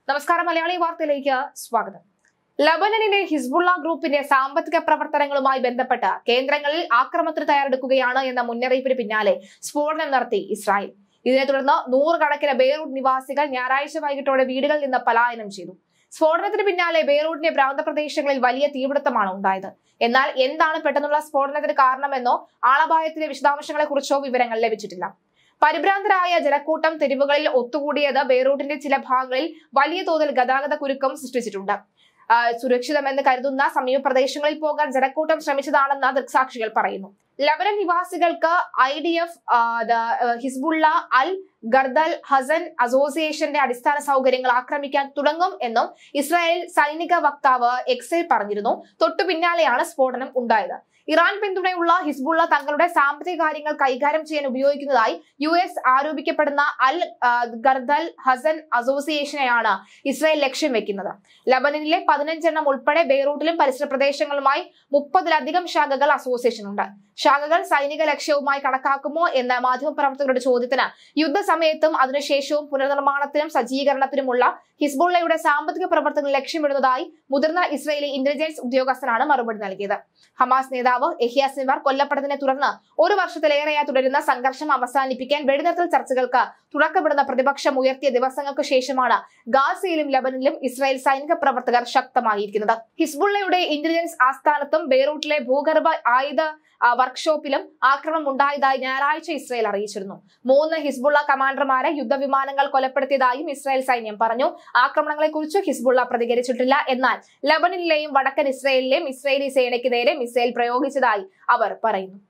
നമസ്കാരം മലയാളി വാർത്തയിലേക്ക് സ്വാഗതം ലബനനിലെ ഹിസ്ബുള്ള ഗ്രൂപ്പിന്റെ സാമ്പത്തിക പ്രവർത്തനങ്ങളുമായി ബന്ധപ്പെട്ട് കേന്ദ്രങ്ങളിൽ ആക്രമണത്തിന് തയ്യാറെടുക്കുകയാണ് എന്ന മുന്നറിയിപ്പിന് പിന്നാലെ സ്ഫോടനം നടത്തി ഇസ്രായേൽ ഇതിനെ തുടർന്ന് നൂറുകണക്കിന് ബെയ്റൂട്ട് നിവാസികൾ ഞായറാഴ്ച വൈകിട്ടോടെ വീടുകളിൽ നിന്ന് പലായനം ചെയ്തു സ്ഫോടനത്തിന് പിന്നാലെ ബെയ്റൂട്ടിന്റെ പ്രാന്തപ്രദേശങ്ങളിൽ വലിയ തീപിടുത്തമാണ് ഉണ്ടായത് എന്നാൽ എന്താണ് പെട്ടെന്നുള്ള സ്ഫോടനത്തിന് കാരണമെന്നോ ആളപായത്തിലെ വിശദാംശങ്ങളെ കുറിച്ചോ വിവരങ്ങൾ ലഭിച്ചിട്ടില്ല പരിഭ്രാന്തരായ ജനക്കൂട്ടം തെരുവുകളിൽ ഒത്തുകൂടിയത് ബെയ്റൂട്ടിന്റെ ചില ഭാഗങ്ങളിൽ വലിയ തോതിൽ ഗതാഗത കുരുക്കം സൃഷ്ടിച്ചിട്ടുണ്ട് ആ, സുരക്ഷിതമെന്ന് കരുതുന്ന സമീപ പ്രദേശങ്ങളിൽ പോകാൻ ജനക്കൂട്ടം ശ്രമിച്ചതാണെന്ന് ദൃക്സാക്ഷികൾ പറയുന്നു ലബനൻ നിവാസികൾക്ക് ഐ ഡി എഫ് ഹിസ്ബുള്ള അൽ ഗർദൽ ഹസൻ അസോസിയേഷന്റെ അടിസ്ഥാന സൗകര്യങ്ങൾ ആക്രമിക്കാൻ തുടങ്ങും എന്നും ഇസ്രായേൽ സൈനിക വക്താവ് എക്സൈൽ പറഞ്ഞിരുന്നു തൊട്ടു പിന്നാലെയാണ് സ്ഫോടനം ഉണ്ടായത് ഇറാൻ പിന്തുണയുള്ള ഹിസ്ബുള്ള തങ്ങളുടെ സാമ്പത്തിക കാര്യങ്ങൾ കൈകാര്യം ചെയ്യാൻ ഉപയോഗിക്കുന്നതായി യു എസ് ആരോപിക്കപ്പെടുന്ന അൽ ആ, ഗർദൽ ഹസൻ അസോസിയേഷനെയാണ് ഇസ്രായേൽ ലക്ഷ്യം വെക്കുന്നത് ലബനനിലെ പതിനഞ്ചെണ്ണം ഉൾപ്പെടെ ബെയ്റൂട്ടിലും പരിസര പ്രദേശങ്ങളുമായി മുപ്പതിലധികം ശാഖകൾ അസോസിയേഷനുണ്ട് ശാഖകൾ സൈനിക ലക്ഷ്യവുമായി കണക്കാക്കുമോ എന്ന മാധ്യമപ്രവർത്തകരുടെ ചോദ്യത്തിന് യുദ്ധസമയത്തും അതിനുശേഷവും പുനർനിർമ്മാണത്തിനും സജ്ജീകരണത്തിനുമുള്ള ഹിസ്ബുള്ളയുടെ സാമ്പത്തിക പ്രവർത്തനങ്ങൾ ലക്ഷ്യമിടുന്നതായി മുതിർന്ന ഇസ്രയേലി ഇന്റലിജൻസ് ഉദ്യോഗസ്ഥനാണ് മറുപടി നൽകിയത് ഹമാസ് നേതാവ് എഹിയ സിൻവാർ കൊല്ലപ്പെട്ടതിനെ തുടർന്ന് ഒരു വർഷത്തിലേറെയായി തുടരുന്ന സംഘർഷം അവസാനിപ്പിക്കാൻ വെടിനിർത്തൽ ചർച്ചകൾക്ക് തുടക്കമിടുന്ന പ്രതിപക്ഷം ഉയർത്തിയ ദിവസങ്ങൾക്ക് ശേഷമാണ് ഗാസയിലും ലബനനിലും ഇസ്രായേൽ സൈനിക പ്രവർത്തകർ ശക്തമായിരിക്കുന്നത് ഹിസ്ബുള്ളയുടെ ഇന്റലിജൻസ് ആസ്ഥാനത്തും ബെയ്റൂട്ടിലെ ഭൂഗർഭ ആയുധ ആ, വർക്ക്ഷോപ്പിലും ആക്രമണം ഉണ്ടായതായി ഞായറാഴ്ച ഇസ്രായേൽ അറിയിച്ചിരുന്നു മൂന്ന് ഹിസ്ബുള്ള കമാൻഡർമാരെ യുദ്ധവിമാനങ്ങൾ കൊലപ്പെടുത്തിയതായും ഇസ്രായേൽ സൈന്യം പറഞ്ഞു ആക്രമണങ്ങളെക്കുറിച്ച് ഹിസ്ബുള്ള പ്രതികരിച്ചിട്ടില്ല എന്നാൽ ലബനനിലെയും വടക്കൻ ഇസ്രായേലിലെയും ഇസ്രായേലി സേനയ്ക്ക് നേരെ മിസൈൽ പ്രയോഗിച്ചതായി അവർ പറയുന്നു